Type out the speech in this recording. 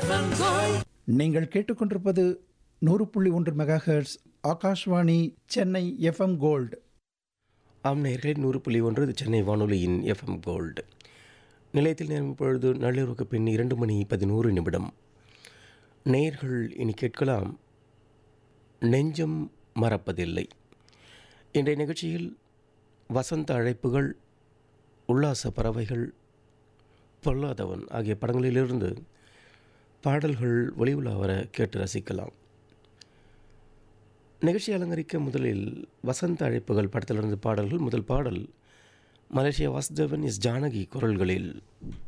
FM gold நீங்கள் கேட்டுக்கொண்டிருப்பது நூறு புள்ளி ஒன்று megahertz Akashvani Chennai FM gold ஆம் நேர்களே நூறு புள்ளி ஒன்று இது சென்னை வானொலியின் எஃப்எம் கோல்டு நிலையத்தில் நேரம் இப்பொழுது நள்ளிரவுக்கு பின் இரண்டு மணி பதினோரு நிமிடம் நேர்கள் இனி கேட்கலாம் நெஞ்சம் மறப்பதில்லை இன்றைய நிகழ்ச்சியில் வசந்த அழைப்புகள் உல்லாச பறவைகள் பொல்லாதவன் ஆகிய படங்களிலிருந்து பாடல்கள் ஒளிவுலா வர கேட்டு ரசிக்கலாம் நிகழ்ச்சி அலங்கரிக்க முதலில் வசந்த அழைப்புகள் படத்திலிருந்து பாடல்கள் முதல் பாடல் மலேசியா வாசுதேவன் எஸ் ஜானகி குரல்களில்